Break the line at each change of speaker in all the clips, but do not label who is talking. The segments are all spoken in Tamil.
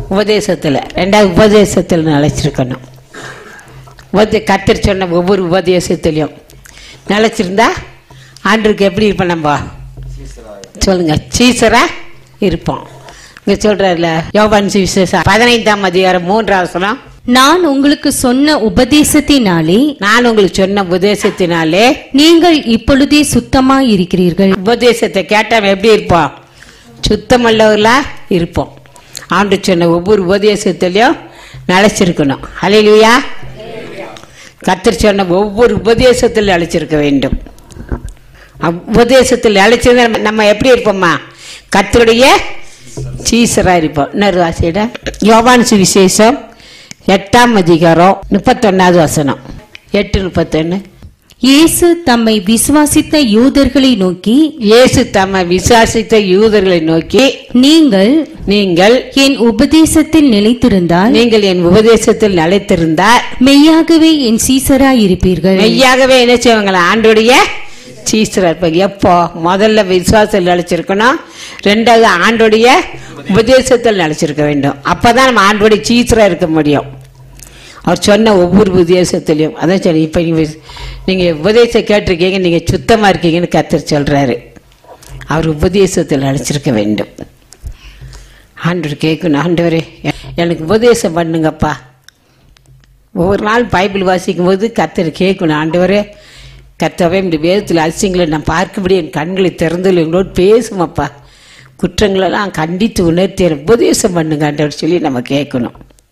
உபதேசத்தில் ரெண்டாவது உபதேசத்தில் நிலைச்சிருக்கணும் உபதே கத்தர் சொன்ன ஒவ்வொரு உபதேசத்திலையும் நிலைச்சிருந்தா ஆண்டுக்கு எப்படி இருப்போம் நம்ம சொல்லுங்க சீசரா இருப்போம் இங்க சொல்றாருல யோவான் சுவிசேஷம் பதினைந்தாம் அதிகாரம் மூன்றாவது வசனம்
நான் உங்களுக்கு சொன்ன உபதேசத்தினாலே
நான் உங்களுக்கு சொன்ன உபதேசத்தினாலே
நீங்கள் இப்பொழுதே சுத்தமாய் இருக்கிறீர்கள்
உபதேசத்தை கேட்டவன் எப்படி இருப்போம் சுத்தமல்லவர்களா இருப்போம் ஆண்டு சொன்ன ஒவ்வொரு உபதேசத்திலையும் நிலைச்சிருக்கணும் அலையிலுயா கத்தர் சொன்ன ஒவ்வொரு உபதேசத்தில் நிலைச்சிருக்க வேண்டும் அவ் உபதேசத்தில் நிலைச்சிருந்தா நம்ம- நம்ம எப்படி இருப்போம்மா கத்தருடைய சீசரா இருப்போம் இன்னொரு வாசியிட யோவான் சுவிசேஷம் எட்டாம் அதிகாரம் முப்பத்தொன்னாவது வசனம் எட்டு முப்பத்தொன்னு
இயேசு தம்மை விசுவாசித்த யூதர்களை நோக்கி
இயேசு தம்மை விசுவாசித்த யூதர்களை நோக்கி
நீங்கள்
நீங்கள்
என் உபதேசத்தில் நிலைத்திருந்தால்
நீங்கள் என் உபதேசத்தில் நிலைத்திருந்தால்
மெய்யாகவே என் சீசராய் இருப்பீர்கள்
மெய்யாகவே என்ன செய்வாங்களா ஆண்டுடைய சீசரா இருப்பாங்க எப்போ முதல்ல விசுவாசத்தில் நிலைச்சிருக்கணும் ரெண்டாவது ஆண்டுடைய உபதேசத்தில் நிலைச்சிருக்க வேண்டும் அப்பதான் நம்ம ஆண்டுடைய சீசரா இருக்க முடியும் அவர் சொன்ன ஒவ்வொரு உபதேசத்திலையும் அதான் சரி இப்போ நீங்கள் நீங்கள் உபதேசம் கேட்டிருக்கீங்க நீங்கள் சுத்தமாக இருக்கீங்கன்னு கத்தர் சொல்கிறாரு அவர் உபதேசத்தில் நிலைச்சிருக்க வேண்டும் ஆண்டவர் கேட்கணும் ஆண்டவரே எனக்கு உபதேசம் பண்ணுங்கப்பா ஒவ்வொரு நாள் பைபிள் வாசிக்கும் போது கத்தர் கேட்கணும் ஆண்டவரே கர்த்தாவே இந்த வேதத்தில் அதிசயங்களை நான் பார்க்கும்படி என் கண்களை திறந்து எங்களோடு பேசுமப்பா குற்றங்களெல்லாம் கண்டித்து உணர்த்தி எனக்கு உபதேசம் பண்ணுங்க ஆண்டவர் சொல்லி நம்ம கேட்கணும்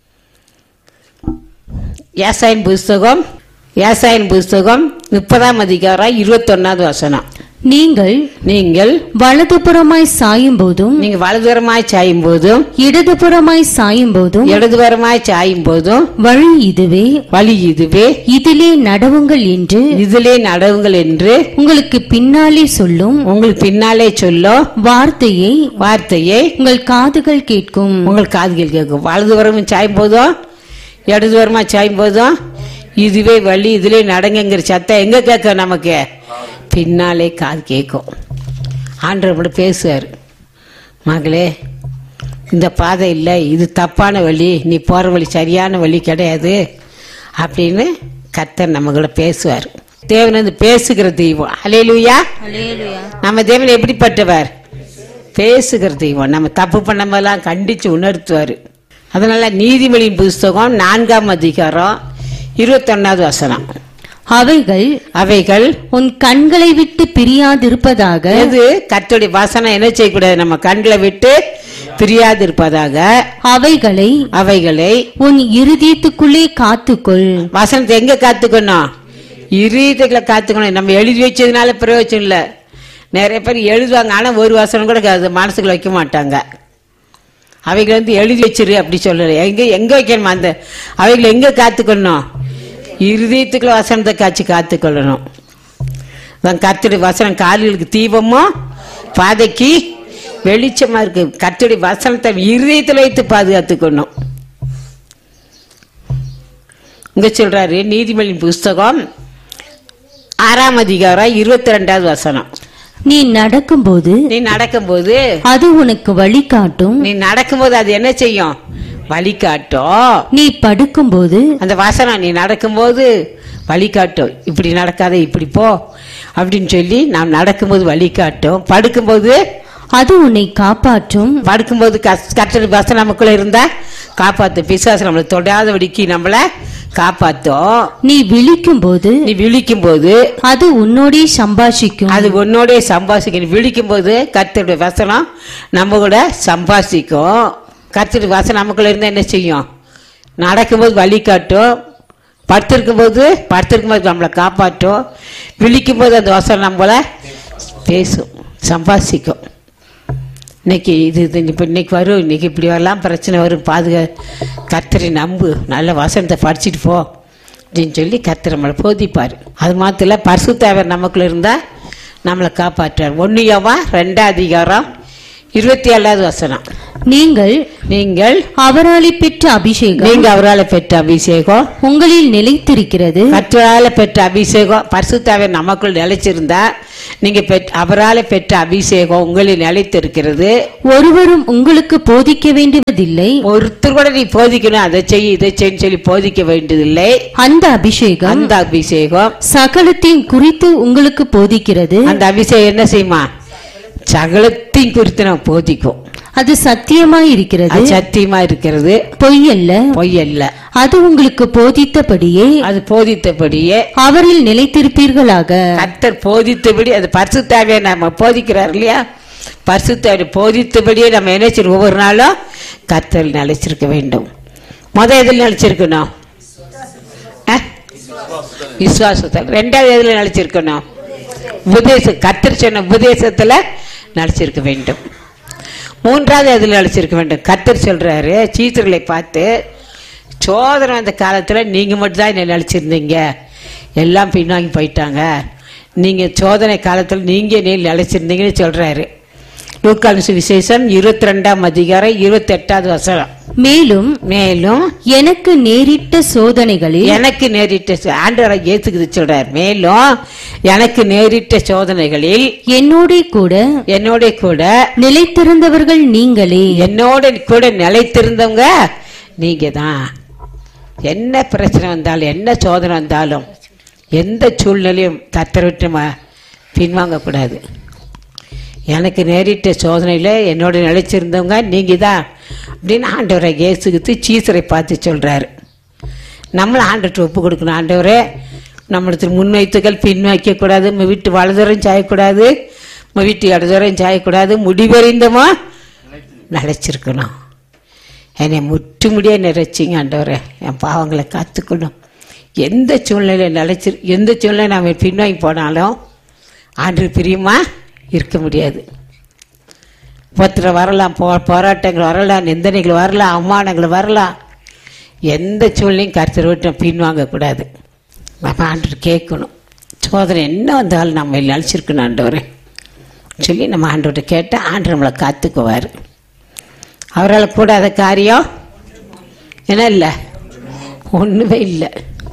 ஏசாயின் புஸ்தகம் ஏசாயின் புஸ்தகம் முப்பதாம் அதிகாரம் இருபத்தொன்னாவது வசனம்
நீங்கள்
நீங்கள்
வலதுபுறமாய் சாயும் போதும்
நீங்க வலதுபுறமாய் சாயும் போதும்
இடதுபுறமாய் சாயும் போதும்
இடதுபுறமாய் சாயும் போதும்
வழி இதுவே
வழி இதுவே
இதிலே நடவுங்கள் என்று
இதிலே நடவுங்கள் என்று
உங்களுக்கு பின்னாலே சொல்லும்
உங்களுக்கு பின்னாலே சொல்லும்
வார்த்தையை
வார்த்தையை
உங்கள் காதுகள் கேட்கும்
உங்கள் காதுகள் கேட்கும் வலதுபுறமும் சாயும் போதும் இடதுபுறமா சாயும் போதும் இதுவே வழி இதிலே நடங்குங்கிற சத்தம் எங்க கேட்கும் நமக்கு பின்னாலே காது கேட்கும் ஆண்டவர் கூட பேசுவார் மகளே இந்த பாதை இல்லை இது தப்பான வழி நீ போகிற வழி சரியான வழி கிடையாது அப்படின்னு கர்த்தர் நம்ம கூட பேசுவார் தேவன் வந்து பேசுகிற தெய்வம் அலையிலுயா நம்ம தேவன் எப்படிப்பட்டவர் பேசுகிற தெய்வம் நம்ம தப்பு பண்ணமெல்லாம் கண்டிச்சு உணர்த்துவார் அதனால நீதிமொழியின் புஸ்தகம் நான்காம் அதிகாரம் இருபத்தொன்னாவது வசனம்
அவைகள்
அவைகள்
உன் கண்களை விட்டு பிரியாதிருப்பதாக
எது கர்த்தருடைய வசனம் என்ன செய்யக்கூடாது நம்ம கண்களை விட்டு பிரியாது இருப்பதாக
அவைகளை
அவைகளை
உன் இருதயத்துக்குள்ளே காத்துக்கொள்
வசனத்தை எங்க காத்துக்கணும் இருதயத்துல காத்துக்கணும் நம்ம எழுதி வச்சதுனால பிரயோஜனம் இல்லை நிறைய பேர் எழுதுவாங்க ஆனா ஒரு வசனம் கூட அது மனசுக்குள்ள வைக்க மாட்டாங்க அவைகளை வந்து எழுதி வச்சிரு அப்படி சொல்லல எங்க எங்க வைக்கணுமா அந்த அவைகளை எங்க காத்துக்கணும் இருதயத்துக்குள்ள வசனத்தை காய்ச்சி காத்துக்கொள்ளணும் அதான் கர்த்தருடைய வசனம் கால்களுக்கு தீபமும் பாதைக்கு வெளிச்சமா இருக்கு கர்த்தருடைய வசனத்தை இருதயத்தில் வைத்து பாதுகாத்துக்கணும் இங்க சொல்றாரு நீதிமொழி புஸ்தகம் ஆறாம் அதிகாரம் இருபத்தி ரெண்டாவது வசனம்
நீ நடக்கும்போது
நீ நடக்கும்போது
அது உனக்கு வழிகாட்டும்
நீ நடக்கும்போது அது என்ன செய்யும் வழிகாட்டும்
நீ படுக்கும்போது
அந்த வசனம் நீ நடக்கும்போது வழிகாட்டும் இப்படி நடக்காத இப்படி போ அப்படின்னு சொல்லி நாம் நடக்கும்போது வழிகாட்டும் படுக்கும்போது
அது உன்னை காப்பாற்றும்
படுக்கும்போது கஷ்ட வசனம் நமக்குள்ள இருந்தா காப்பாத்தும் பிசாசு நம்மளை தொடாதபடிக்கு நம்மளை காப்பாத்தும்
நீ விழிக்கும்போது
நீ விழிக்கும் போது
அது உன்னோடே சம்பாஷிக்கும்
அது உன்னோடய சம்பாசிக்கணும் விழிக்கும் போது கர்த்தருடைய வசனம் நம்ம கூட சம்பாசிக்கும் கர்த்தருடைய வசனம் நமக்குள்ள இருந்தா என்ன செய்யும் நடக்கும்போது வழி காட்டும் படுத்திருக்கும் போது படுத்திருக்கும் போது நம்மளை காப்பாற்றும் விழிக்கும் போது அந்த வசனம் நம்மள பேசும் சம்பாசிக்கும் இன்னைக்கு இது இது இப்போ இன்னைக்கு வரும் இன்னைக்கு இப்படி வரலாம் பிரச்சனை வரும் பாதுகா கர்த்தரை நம்பு நல்ல வசனத்தை படிச்சுட்டு போ அப்படின்னு சொல்லி கர்த்தர் நம்மளை போதிப்பார் அது மாத்திரம் இல்ல, பரிசுத்தாவர் நமக்குள்ள இருந்தால் நம்மளை காப்பாற்றுவார் ஒன்றியவா ரெண்டாம் அதிகாரம் இருபத்தி ஏழாவது வசனம்
நீங்கள்
நீங்கள்
அவராலே பெற்ற அபிஷேகம்
நீங்க அவரால் பெற்ற அபிஷேகம்
உங்களில் நிலைத்திருக்கிறது
கர்த்தரால பெற்ற அபிஷேகம் பரிசுத்தாவே நமக்குள் நிலைச்சிருந்தா நீங்க பெற்ற அவரால பெற்ற அபிஷேகம் உங்களில் நிலைத்திருக்கிறது
ஒருவரும் உங்களுக்கு போதிக்க வேண்டுவதில்லை
ஒருத்தர் கூட நீ போதிக்கணும் அதை செய் இதை செய்ன்னு சொல்லி போதிக்க வேண்டியதில்லை
அந்த அபிஷேகம்
அந்த அபிஷேகம்
சகலத்தையும் குறித்து உங்களுக்கு போதிக்கிறது
அந்த அபிஷேகம் என்ன செய்யுமா சகலத்தையும் குறித்து நம்ம போதிக்கும்
அது சத்தியமாய் இருக்கிறது
அது சத்தியமா இருக்கிறது
பொய்யல்ல
பொய் அல்ல
அது உங்களுக்கு போதித்தபடியே
அது போதித்தபடியே
அவரில் நிலைத்திருப்பீர்களாக
கர்த்தர் போதித்தபடி அது பரிசுத்தாவே நம்ம போதிக்கிறார் இல்லையா பரிசுத்தாவை போதித்தபடியே நம்ம என்ன செய்யணும் ஒவ்வொரு நாளும் கர்த்தர் நிலைச்சிருக்க வேண்டும் முத எதில் நிலைச்சிருக்கணும் அஹ்? விசுவாசத்தில் ரெண்டாவது எதுல நிலைச்சிருக்கணும் உபதேசம் கர்த்தர் சொன்ன உபதேசத்துல நிலைச்சிருக்க வேண்டும் மூன்றாவது எதுல நிலைச்சிருக்க வேண்டும் கர்த்தர் சொல்றாரு சீத்தர்களை பார்த்து சோதனை வந்த காலத்துல நீங்க மட்டும் தான் என்ன நிலைச்சிருந்தீங்க எல்லாம் பின்னாங்கி போயிட்டாங்க நீங்க சோதனை காலத்துல நீங்க என்ன நிலைச்சிருந்தீங்கன்னு சொல்றாரு லூக்கான் விசேஷம் இருபத்தி ரெண்டாம் அதிகாரம் இருபத்தி எட்டாவது வசனம்
மேலும்
மேலும்
எனக்கு நேரிட்ட சோதனைகளில்
எனக்கு நேரிட்ட சோ- ஆண்டவரை ஏத்துக்குது சொல்றார் மேலும் எனக்கு நேரிட்ட சோதனைகளில்
என்னோட கூட
என்னோட கூட
நிலைத்திருந்தவர்கள் நீங்களே
என்னோட கூட நிலைத்திருந்தவங்க நீங்க தான் என்ன பிரச்சனை வந்தாலும் என்ன சோதனை வந்தாலும் எந்த சூழ்நிலையும் கத்தரை விட்டு ம- பின்வாங்கக்கூடாது எனக்கு நேரிட்ட சோதனையில் என்னோட நிலைச்சிருந்தவங்க நீங்கள் தான் அப்படின்னு ஆண்டவரை இயேசுகித்து சீசரை பார்த்து சொல்கிறாரு நம்மளை ஆண்டவர்கிட்ட ஒப்பு கொடுக்கணும் ஆண்டவரே நம்மளுக்கு முன்வைத்துக்கள் பின் வைக்கக்கூடாது நம்ம வீட்டு வலதுரம் சாயக்கூடாது நம்ம வீட்டு இடதுரம் சாயக்கூடாது முடிவறிந்தமா நிலைச்சிருக்கணும் என்னை முற்று முடிய நிறைச்சிங்க ஆண்டவரே என் பாவங்களை காத்துக்கணும் எந்த சூழ்நிலையில் நிலைச்சிரு எந்த சூழ்நிலை நம்ம பின்வாங்கி போனாலும் ஆண்டு பிரியமா இருக்க முடியாது ஒருத்தர் வரலாம் போ போராட்டங்கள் வரலாம் நிந்தனைகள் வரலாம் அவமானங்கள் வரலாம் எந்த சூழ்நிலையும் கருத்தர் விட்டு நம்ம பின்வாங்கக்கூடாது நம்ம ஆண்டு கேட்கணும் சோதனை என்ன வந்தாலும் நம்ம நினச்சிருக்கணும் ஆண்டவரே சொல்லி நம்ம ஆண்டவர்கிட்ட கேட்டால் ஆண்டு நம்மளை காத்துக்குவார் அவரால் கூடாத காரியம் என்ன இல்லை ஒன்றுமே இல்லை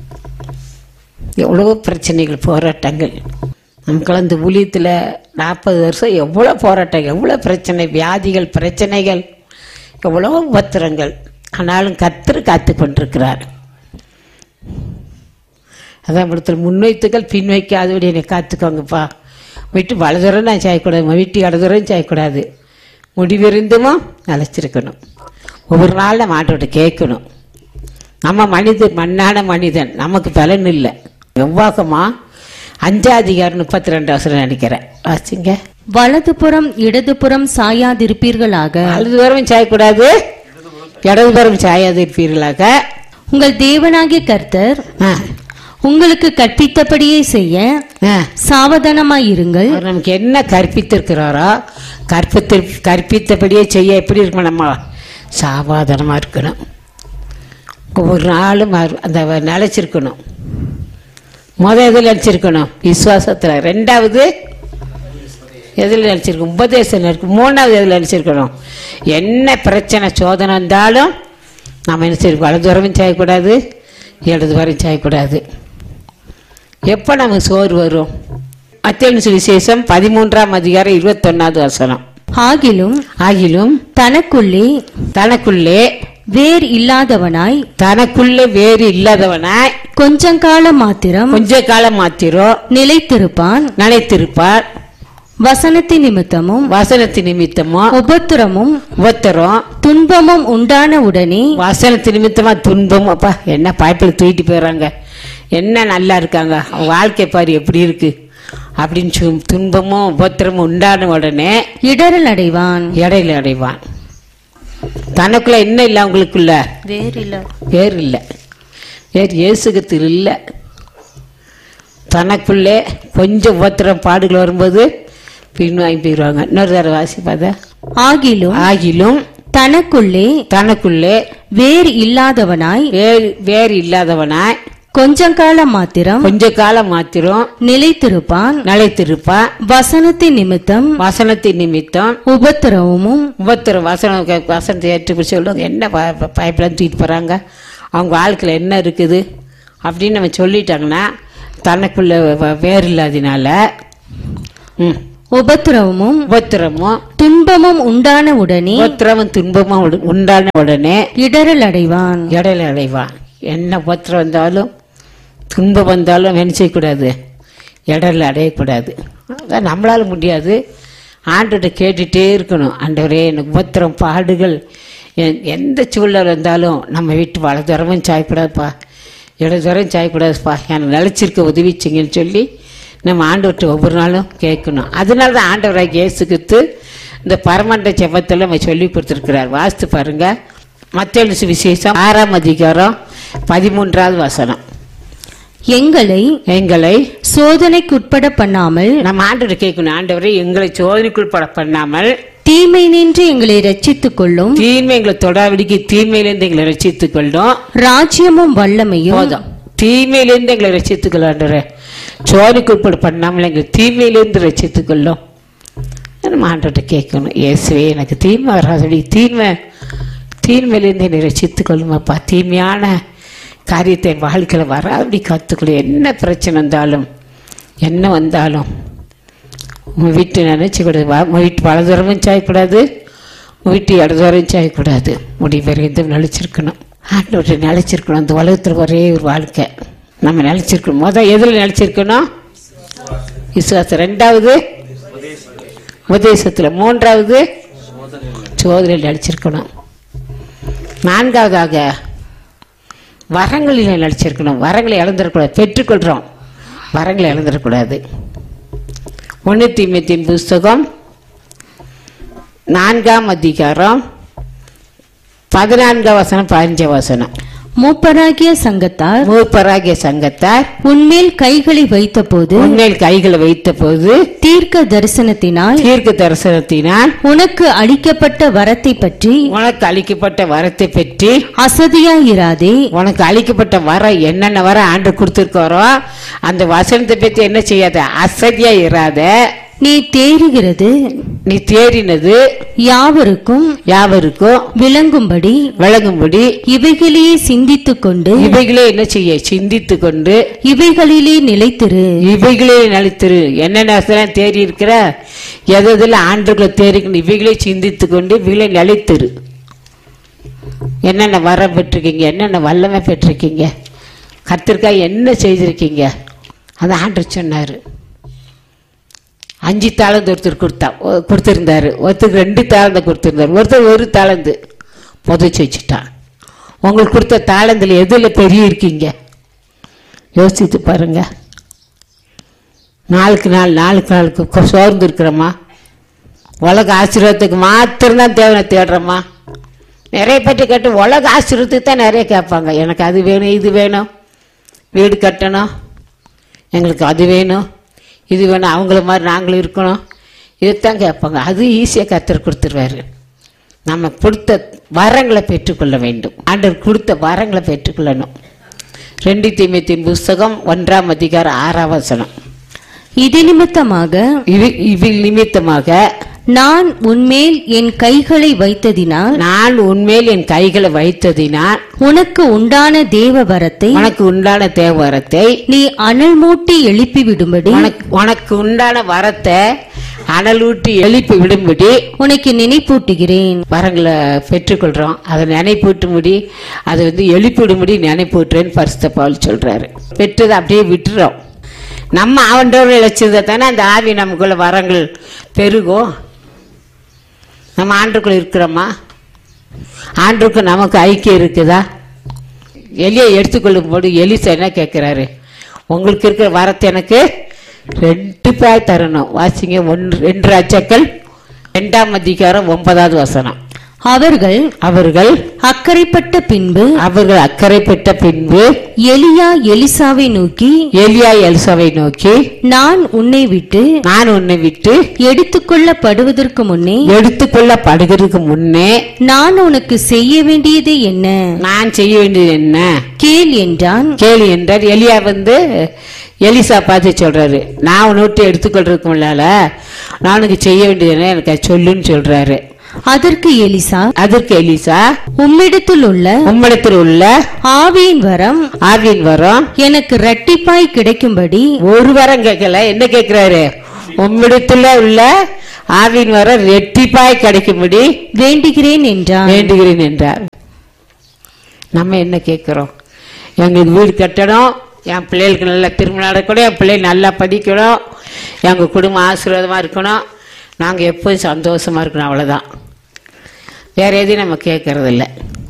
எவ்வளவோ பிரச்சனைகள் போராட்டங்கள் நமக்கெல்லாம் இந்த ஊழியத்தில் நாற்பது வருஷம் எவ்வளோ போராட்டம் எவ்வளோ பிரச்சனை வியாதிகள் பிரச்சனைகள் எவ்வளோ உபத்திரங்கள் ஆனாலும் கர்த்தர் காத்து கொண்டிருக்கிறார் அதான் இடத்துல முன்வைத்துக்கள் பின் வைக்காதபடி என்னை காத்துக்கோங்கப்பா வீட்டு வலதுரம் நான் செய்யக்கூடாது வீட்டு இடதுரம் செய்யக்கூடாது முடிவிருந்துமோ நிலச்சிருக்கணும் ஒவ்வொரு நாள் நம்ம ஆட்டோட்ட கேட்கணும் நம்ம மனிதன் மண்ணான மனிதன் நமக்கு பலன் இல்லை எவ்வாகமா அஞ்சாதிகாரம் முப்பத்தி ரெண்டு அவசரம் நினைக்கிறேன் வாசிங்க
வலதுபுறம் இடதுபுறம் சாயாதிருப்பீர்களாக
வலதுபுறம் சாயக்கூடாது இடதுபுறம் சாயாது இருப்பீர்களாக
உங்கள் தேவனாகிய கர்த்தர்
ஆ,
உங்களுக்கு கற்பித்தபடியே செய்ய
ஆ.
சாவதானமாயிருங்கள்
அவர் நமக்கு என்ன கற்பித்திருக்கிறாரோ கற்பித்து கற்பித்தபடியே செய்ய எப்படி இருக்கணும் நம்ம சாபாதனமாக இருக்கணும் ஒவ்வொரு நாளும் அவர் அந்த அவர் நிலைச்சிருக்கணும் முத எதில் நினச்சிருக்கணும் விசுவாசத்தில் ரெண்டாவது எதில் நினச்சிருக்கணும் உபதேசம் இருக்கு மூணாவது எதில் நினச்சிருக்கணும் என்ன பிரச்சனை சோதனை வந்தாலும் நம்ம என்ன செய்ய வலதுவரமும் செய்யக்கூடாது இடதுவரம் செய்யக்கூடாது எப்போ நமக்கு சோறு வரும் அத்தியன் சுவிசேஷம் பதிமூன்றாம் அதிகாரம் இருபத்தொன்னாவது வசனம்
ஆகிலும்
ஆகிலும்
தனக்குள்ளே
தனக்குள்ளே
வேர் இல்லாதவனாய்
தனக்குள்ளே வேறு இல்லாதவனாய்
கொஞ்சம் காலம் மாத்திரம்
கொஞ்ச காலம் மாத்திரம்
நிலைத்திருப்பான்
நினைத்திருப்பார்
வசனத்தின் நிமித்தமும்
வசனத்து நிமித்தமோ
உபத்திரமும்
உபத்திரம்
துன்பமும் உண்டான உடனே
வசனத்து நிமித்தமா துன்பம் அப்பா என்ன பாய்ப்பில் தூக்கிட்டு போயிடுறாங்க என்ன நல்லா இருக்காங்க அவங்க வாழ்க்கை பாரு எப்படி இருக்கு அப்படின்னு சொல்லி துன்பமும் உபத்திரமும் உண்டான உடனே
இடரல் அடைவான்
இடையில அடைவான் தனக்குள்ள என்ன இல்லை அவங்களுக்குள்ள
வேர் இல்ல
வேறு இல்லை வேறு இயேசுகத்தில் இல்லை தனக்குள்ளே கொஞ்சம் உபத்திரம் பாடுகள் வரும்போது பின்வாங்கி போயிடுவாங்க இன்னொரு தடவை வாசிப்பாத
ஆகிலும்
ஆகிலும்
தனக்குள்ளே
தனக்குள்ளே
வேர் இல்லாதவனாய்
வேறு வேறு இல்லாதவனாய்
கொஞ்சம் காலம் மாத்திரம்
கொஞ்ச காலம் மாத்திரம்
நிலைத்திருப்பான்
நிலைத்திருப்பா
வசனத்தின் நிமித்தம்
வசனத்தின் நிமித்தம்
உபத்திரவமும்
ஒவ்வொருத்தர் வசனம் கே- வசனத்தை ஏற்று சொல்லுவாங்க என்ன பைப்லாம் தூக்கிட்டு போகிறாங்க அவங்க வாழ்க்கையில் என்ன இருக்குது அப்படின்னு நம்ம சொல்லிட்டாங்கன்னா தனக்குள்ள வ- வேறு இல்லாதனால ம்
உபத்திரவமும்
உபத்திரமும்
துன்பமும் உண்டான உடனே
உபத்திரமும் துன்பமும் உட- உண்டான உடனே
இடரல் அடைவான்
இடையில அடைவான் என்ன உபத்திரம் வந்தாலும் துன்பம் வந்தாலும் என்ன செய்யக்கூடாது இடையில அடையக்கூடாது அதான் நம்மளால முடியாது ஆண்டுகிட்ட கேட்டுட்டே இருக்கணும் ஆண்டவரே எனக்கு உபத்திரம் பாடுகள் எ- எந்த சூழல் வந்தாலும் நம்ம வீட்டு வலதுரமும் சாயக்கூடாதுப்பா இடதுரம் சாயக்கூடாதுப்பா எனக்கு நிலச்சிருக்க உதவிச்சிங்கன்னு சொல்லி நம்ம ஆண்டவர்கிட்ட ஒவ்வொரு நாளும் கேட்கணும் அதனால தான் ஆண்டவராக இயேசுக்கித்து இந்த பரமண்ட செபத்தில் நம்ம சொல்லி கொடுத்துருக்கிறார் வாஸ்து பாருங்க மத்திய விசேஷம் ஆறாம் அதிகாரம் பதிமூன்றாவது வசனம்
எங்களை
எங்களை
சோதனைக்குட்பட பண்ணாமல்
நம்ம ஆண்டவரை கேட்கணும் ஆண்டவரை எங்களை சோதனைக்குள் பட பண்ணாமல்
தீமை நின்று எங்களை ரட்சித்துக் கொள்ளும்
தீமை எங்களை தொடாவிடிக்கு தீமையிலிருந்து எங்களை ரட்சித்துக் கொள்ளும்
ராஜ்யமும் வல்லமையும்
போதும் தீமையிலிருந்து எங்களை ரட்சித்துக் கொள்ளும் ஆண்டவரே சோதனைக்குட்பட பண்ணாமல் எங்களை தீமையிலிருந்து ரட்சித்துக் கொள்ளும் நம்ம ஆண்டவர்கிட்ட கேட்கணும் இயேசுவே எனக்கு தீமை வராதபடி தீமை தீமையிலேருந்து என்னை ரசித்துக் கொள்ளுமாப்பா தீமையான காரியத்தை என் வாழ்க்கையில் வராதபடி கற்றுக்கொள்ளும் என்ன பிரச்சனை வந்தாலும் என்ன வந்தாலும் உங்கள் வீட்டை நினச்சிக்கூடாது உங்கள் வீட்டு வலதுரமும் சாயக்கூடாது உங்கள் வீட்டு இடதுவரையும் சாயக்கூடாது முடிவரைந்தும் நிலச்சிருக்கணும் ஆண்டவர்கிட்ட நிலச்சிருக்கணும் அந்த உலகத்தில் ஒரே ஒரு வாழ்க்கை நம்ம நிலச்சிருக்கணும் மொதல் எதில் நிலச்சிருக்கணும் விசுவாசம் ரெண்டாவது உபதேசத்தில் மூன்றாவது சோதனையில் நடிச்சிருக்கணும் நான்காவதாக வரங்களில் நடிச்சிருக்கணும் வரங்களை இழந்துடக்கூடாது பெற்றுக்கொள்கிறோம் வரங்களை இழந்துடக்கூடாது ஒன்று தீமத்தின் புஸ்தகம் நான்காம் அதிகாரம் பதினான்காம் வசனம் பதினஞ்சாம் வசனம்
மூப்பராகிய சங்கத்தார்
மூப்பராகிய சங்கத்தார்
உன்மேல் கைகளை வைத்தபோது
உன்மேல் கைகளை வைத்த போது
தீர்க்க தரிசனத்தினால்
தீர்க்க தரிசனத்தினால்
உனக்கு அளிக்கப்பட்ட வரத்தை பற்றி
உனக்கு அளிக்கப்பட்ட வரத்தை பற்றி
அசதியாயிராதே
உனக்கு அளிக்கப்பட்ட வரம் என்னென்ன வர ஆண்டு கொடுத்துருக்காரோ அந்த வசனத்தை பற்றி என்ன செய்யாத அசதியா இராத
நீ தேறுகிறது
நீ தேறினது
யாவருக்கும்
யாவருக்கும்
விளங்கும்படி
விளங்கும்படி
இவைகளையே சிந்தித்துக் கொண்டு
இவைகளே என்ன செய்ய சிந்தித்து கொண்டு
இவைகளிலே நிலைத்திரு
இவைகளே நலித்திரு என்னென்ன வசனம் தேறி இருக்கிற எதில் ஆண்டுகளை தேறிக்கணும் இவைகளே சிந்தித்து கொண்டு இவைகளே நிலைத்திரு என்னென்ன வரம் பெற்றிருக்கீங்க என்னென்ன வல்லமை பெற்றிருக்கீங்க கத்திரிக்காய் என்ன செய்திருக்கீங்க அதை ஆண்டு சொன்னார் அஞ்சு தாளந்து ஒருத்தர் கொடுத்தா ஒ- கொடுத்திருந்தாரு ஒருத்தருக்கு ரெண்டு தாளந்தை கொடுத்திருந்தாரு ஒருத்தர் ஒரு தாளந்து புதைச்சி வச்சுட்டான் உங்களுக்கு கொடுத்த தாளந்தில் எதில் பெரிய இருக்கீங்க யோசித்து பாருங்க நாளுக்கு நாள் நாளுக்கு நாளுக்கு கொ- சோர்ந்து இருக்கிறோமா உலக ஆசீர்வாதத்துக்கு மாத்திரம்தான் தேவனை தேடுறோமா நிறைய பேர்ட்ட கேட்டு உலக ஆசீர்வாதத்துக்கு தான் நிறைய கேட்பாங்க எனக்கு அது வேணும் இது வேணும் வீடு கட்டணும் எங்களுக்கு அது வேணும் இது வேணும் அவங்கள மாதிரி நாங்களும் இருக்கணும் இதைத்தான் கேட்பாங்க அது ஈஸியாக கத்தர் கொடுத்துருவாரு நம்ம கொடுத்த வரங்களை பெற்றுக்கொள்ள வேண்டும் ஆண்டவர் கொடுத்த வரங்களை பெற்றுக்கொள்ளணும் ரெண்டு தீமைத்தின் புஸ்தகம் ஒன்றாம் அதிகாரம் ஆறாம் வசனம்
இது நிமித்தமாக
இது இதில் நிமித்தமாக
நான் உன்மேல் என் கைகளை வைத்ததினால்
நான் உன்மேல் என் கைகளை வைத்ததினால்
உனக்கு உண்டான தேவ வரத்தை
உனக்கு உண்டான தேவரத்தை
நீ அனல் மூட்டி எழுப்பி விடும்படி
உனக்கு உனக்கு உண்டான வரத்தை அனலூட்டி எழுப்பி விடும்படி
உனக்கு நினைப்பூட்டுகிறேன்
வரங்களை பெற்றுக்கொள்கிறோம் அதை நினைப்பூட்டும்படி அதை வந்து எழுப்பிவிடும்படி நினைப்பூட்டுறேன்னு பரிசுத்த பவுல் சொல்றாரு பெற்றதை அப்படியே விட்டுறோம் நம்ம ஆண்டவர் இழைச்சதை தானே அந்த ஆவி நமக்குள்ள வரங்கள் பெருகும் நம்ம ஆண்டுக்குள்ள இருக்கிறோமா ஆண்டுக்கு நமக்கு ஐக்கியம் இருக்குதா எலியை எடுத்துக்கொள்ளும் போது எலிசா என்ன கேட்குறாரு உங்களுக்கு இருக்கிற வரத்தை எனக்கு ரெண்டு பேர் தரணும் வாசிங்க ஒன்று ரெண்டு ராஜாக்கள் ரெண்டாம் அதிகாரம் ஒன்பதாவது வசனம்
அவர்கள்
அவர்கள்
அக்கறைப்பட்ட பின்பு
அவர்கள் அக்கறை பெற்ற பின்பு
எலியா எலிசாவை நோக்கி
எலியா எல்சாவை நோக்கி
நான் உன்னை விட்டு
நான் உன்னை விட்டு
எடுத்துக்கொள்ளப்படுவதற்கு முன்னே
எடுத்துக்கொள்ளப்படுகிறதுக்கு முன்னே
நான் உனக்கு செய்ய வேண்டியது என்ன
நான் செய்ய வேண்டியது என்ன
கேள் என்றான்
கேள்வி என்றார் எலியா வந்து எலிசா பார்த்து சொல்றாரு நான் உன்னை விட்டு எடுத்துக்கொள்றதுக்கு முன்னால நான் உனக்கு செய்ய வேண்டியது என்ன எனக்கு அது சொல்லுன்னு சொல்றாரு
அதற்கு எலிசா
அதற்கு எலிசா
உம்மிடத்தில் உள்ள
உம்மிடத்தில் உள்ள
ஆவியின் வரம்
ஆவியின் வரம்
எனக்கு இரட்டிப்பாய் கிடைக்கும்படி
ஒரு வரம் கேட்கல என்ன கேட்கிறாரு உம்மிடத்துல உள்ள ஆவியின் வரம் ரெட்டிப்பாய் கிடைக்கும்படி
வேண்டுகிறேன் என்றான்
வேண்டுகிறேன் என்றார் நம்ம என்ன கேட்கிறோம் எங்களுக்கு வீடு கட்டணும் என் பிள்ளைகளுக்கு நல்லா திருமணம் நடக்கணும் என் பிள்ளைகள் நல்லா படிக்கணும் எங்கள் குடும்பம் ஆசீர்வாதமாக இருக்கணும் நாங்கள் எப்போதும் சந்தோஷமாக இருக்கணும் அவ்வளோதான் வேற எதையும் நம்ம கேட்கறது இல்லை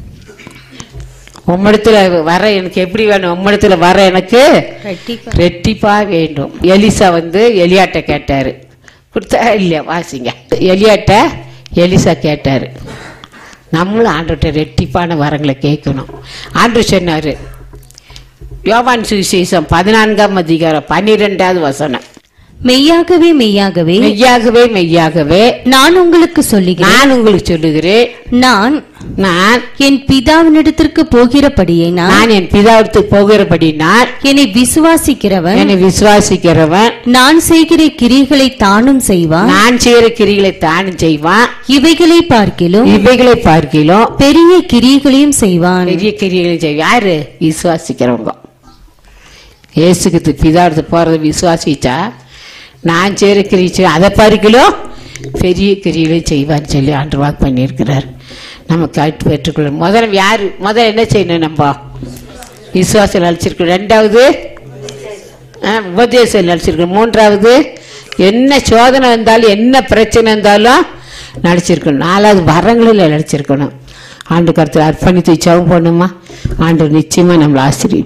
உம்மிடத்துல வர எனக்கு எப்படி வேணும் உம்மிடத்துல வர எனக்கு
இரட்டிப்பா-
ரெட்டிப்பா வேண்டும் எலிசா வந்து எலியாட்ட கேட்டாரு கொடுத்தா இல்லையா வாசிங்க எலியாட்ட எலிசா கேட்டாரு நம்மளும் ஆண்டவர்கிட்ட ரெட்டிப்பான வரங்களை கேட்கணும் ஆண்டு சொன்னாரு யோவான் சுவிசேஷம் பதினான்காம் அதிகாரம் பன்னிரெண்டாவது வசனம்
மெய்யாகவே மெய்யாகவே
மெய்யாகவே மெய்யாகவே
நான் உங்களுக்கு சொல்லுகிறேன்
நான் உங்களுக்கு சொல்லுகிறேன்
நான்
நான்
என் பிதாவினிடத்திற்கு போகிறபடியே நான்
நான் என் பிதாவிற்கு போகிறபடினால்
என்னை விசுவாசிக்கிறவன்
என்னை விசுவாசிக்கிறவன்
நான் செய்கிற கிரிகளை தானும் செய்வான்
நான் செய்கிற கிரிகளை தானும் செய்வான்
இவைகளை பார்க்கிலும்
இவைகளை பார்க்கிலும்
பெரிய கிரியைகளையும் செய்வான்
பெரிய கிரியைகளை செய்வான் யாரு விசுவாசிக்கிறவங்க இயேசுக்கு பிதாவிடத்து போறத விசுவாசிச்சா நான் செய்கிற கிரியை அதை பார்க்கிலும் பெரிய கிரிகளை செய்வான்னு சொல்லி ஆண்டு வாக்கு பண்ணியிருக்கிறார் நம்ம கேட்டு பெற்றுக்கொள்ள முதல்ல யாரு முதல்ல என்ன செய்யணும் நம்ம விசுவாசம் அழிச்சிருக்கோம் ரெண்டாவது ஆ, உபதேசம் நடிச்சிருக்கணும் மூன்றாவது என்ன சோதனை வந்தாலும் என்ன பிரச்சனை இருந்தாலும் நடிச்சிருக்கணும் நாலாவது வரங்களில் நடிச்சிருக்கணும் ஆண்டு கருத்தில் அர்ப்பணித்து ஜெபம் பண்ணுமா ஆண்டு நிச்சயமா நம்மளை ஆசிரியர்